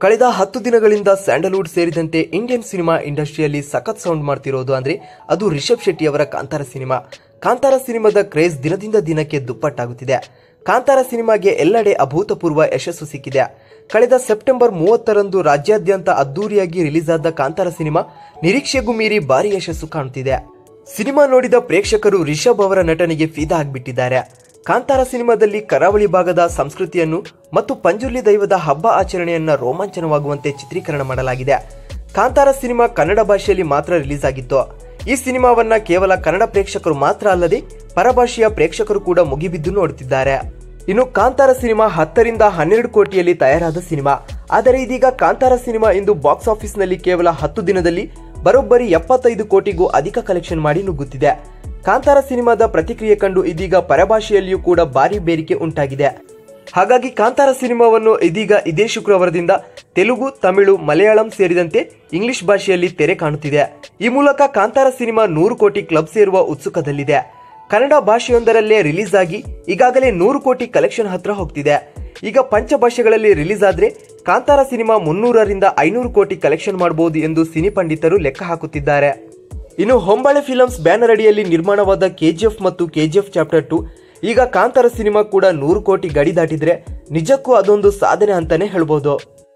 ಕಳೆದ ಹತ್ತು ದಿನಗಳಿಂದ ಸ್ಯಾಂಡಲ್ವುಡ್ ಸೇರಿದಂತೆ ಇಂಡಿಯನ್ ಸಿನಿಮಾ ಇಂಡಸ್ಟ್ರಿಯಲ್ಲಿ ಸಖತ್ ಸೌಂಡ್ ಮಾಡ್ತಿರೋದು ಅಂದ್ರೆ ಅದು ರಿಷಬ್ ಶೆಟ್ಟಿ ಅವರ ಕಾಂತಾರ ಸಿನಿಮಾ ಕಾಂತಾರ ಸಿನಿಮಾದ ಕ್ರೇಜ್ ದಿನದಿಂದ ದಿನಕ್ಕೆ ದುಪ್ಪಟ್ಟಾಗುತ್ತಿದೆ ಕಾಂತಾರ ಸಿನಿಮಾಗೆ ಎಲ್ಲೆಡೆ ಅಭೂತಪೂರ್ವ ಯಶಸ್ಸು ಸಿಕ್ಕಿದೆ ಕಳೆದ ಸೆಪ್ಟೆಂಬರ್ ಮೂವತ್ತರಂದು ರಾಜ್ಯಾದ್ಯಂತ ಅದ್ದೂರಿಯಾಗಿ ರಿಲೀಸ್ ಆದ ಕಾಂತಾರ ಸಿನಿಮಾ ನಿರೀಕ್ಷೆಗೂ ಮೀರಿ ಭಾರಿ ಯಶಸ್ಸು ಕಾಣುತ್ತಿದೆ ಸಿನಿಮಾ ನೋಡಿದ ಪ್ರೇಕ್ಷಕರು ರಿಷಬ್ ಅವರ ನಟನೆಗೆ ಫಿದಾ ಆಗಿಬಿಟ್ಟಿದ್ದಾರೆ ಕಾಂತಾರ ಸಿನಿಮಾದಲ್ಲಿ ಕರಾವಳಿ ಭಾಗದ ಸಂಸ್ಕೃತಿಯನ್ನು ಮತ್ತು ಪಂಜುರ್ಲಿ ದೈವದ ಹಬ್ಬ ಆಚರಣೆಯನ್ನ ರೋಮಾಂಚನವಾಗುವಂತೆ ಚಿತ್ರೀಕರಣ ಮಾಡಲಾಗಿದೆ ಕಾಂತಾರ ಸಿನಿಮಾ ಕನ್ನಡ ಭಾಷೆಯಲ್ಲಿ ಮಾತ್ರ ರಿಲೀಸ್ ಆಗಿತ್ತು ಈ ಸಿನಿಮಾವನ್ನ ಕೇವಲ ಕನ್ನಡ ಪ್ರೇಕ್ಷಕರು ಮಾತ್ರ ಅಲ್ಲದೆ ಪರಭಾಷೆಯ ಪ್ರೇಕ್ಷಕರು ಕೂಡ ಮುಗಿಬಿದ್ದು ನೋಡುತ್ತಿದ್ದಾರೆ ಇನ್ನು ಕಾಂತಾರ ಸಿನಿಮಾ ಹತ್ತರಿಂದ ಹನ್ನೆರಡು ಕೋಟಿಯಲ್ಲಿ ತಯಾರಾದ ಸಿನಿಮಾ ಆದರೆ ಇದೀಗ ಕಾಂತಾರ ಸಿನಿಮಾ ಇಂದು ಬಾಕ್ಸ್ ಆಫೀಸ್ನಲ್ಲಿ ಕೇವಲ ಹತ್ತು ದಿನದಲ್ಲಿ ಬರೋಬ್ಬರಿ ಎಪ್ಪತ್ತೈದು ಕೋಟಿಗೂ ಅಧಿಕ ಕಲೆಕ್ಷನ್ ಮಾಡಿ ನುಗ್ಗುತ್ತಿದೆ ಕಾಂತಾರ ಸಿನಿಮಾದ ಪ್ರತಿಕ್ರಿಯೆ ಕಂಡು ಇದೀಗ ಪರಭಾಷೆಯಲ್ಲಿಯೂ ಕೂಡ ಭಾರಿ ಬೇರಿಕೆ ಉಂಟಾಗಿದೆ ಹಾಗಾಗಿ ಕಾಂತಾರ ಸಿನಿಮಾವನ್ನು ಇದೀಗ ಇದೇ ಶುಕ್ರವಾರದಿಂದ ತೆಲುಗು ತಮಿಳು ಮಲಯಾಳಂ ಸೇರಿದಂತೆ ಇಂಗ್ಲಿಷ್ ಭಾಷೆಯಲ್ಲಿ ತೆರೆ ಕಾಣುತ್ತಿದೆ ಈ ಮೂಲಕ ಕಾಂತಾರ ಸಿನಿಮಾ ನೂರು ಕೋಟಿ ಕ್ಲಬ್ ಸೇರುವ ಉತ್ಸುಕದಲ್ಲಿದೆ ಕನ್ನಡ ಭಾಷೆಯೊಂದರಲ್ಲೇ ರಿಲೀಸ್ ಆಗಿ ಈಗಾಗಲೇ ನೂರು ಕೋಟಿ ಕಲೆಕ್ಷನ್ ಹತ್ರ ಹೋಗ್ತಿದೆ ಈಗ ಪಂಚ ಭಾಷೆಗಳಲ್ಲಿ ರಿಲೀಸ್ ಆದ್ರೆ ಕಾಂತಾರ ಸಿನಿಮಾ ಮುನ್ನೂರರಿಂದ ಐನೂರು ಕೋಟಿ ಕಲೆಕ್ಷನ್ ಮಾಡಬಹುದು ಎಂದು ಸಿನಿ ಪಂಡಿತರು ಲೆಕ್ಕ ಹಾಕುತ್ತಿದ್ದಾರೆ ಇನ್ನು ಹೊಂಬಾಳೆ ಫಿಲಮ್ಸ್ ಬ್ಯಾನರ್ ಅಡಿಯಲ್ಲಿ ನಿರ್ಮಾಣವಾದ ಕೆಜಿಎಫ್ ಮತ್ತು ಕೆಜಿಎಫ್ ಚಾಪ್ಟರ್ ಟು ಈಗ ಕಾಂತಾರ ಸಿನಿಮಾ ಕೂಡ ನೂರು ಕೋಟಿ ಗಡಿ ದಾಟಿದ್ರೆ ನಿಜಕ್ಕೂ ಅದೊಂದು ಸಾಧನೆ ಅಂತಾನೆ ಹೇಳ್ಬೋದು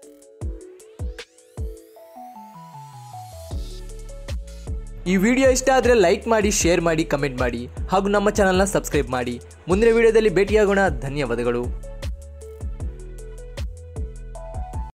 ಈ ವಿಡಿಯೋ ಇಷ್ಟ ಆದರೆ ಲೈಕ್ ಮಾಡಿ ಶೇರ್ ಮಾಡಿ ಕಮೆಂಟ್ ಮಾಡಿ ಹಾಗೂ ನಮ್ಮ ಚಾನಲ್ನ ಸಬ್ಸ್ಕ್ರೈಬ್ ಮಾಡಿ ಮುಂದಿನ ವಿಡಿಯೋದಲ್ಲಿ ಭೇಟಿಯಾಗೋಣ ಧನ್ಯವಾದಗಳು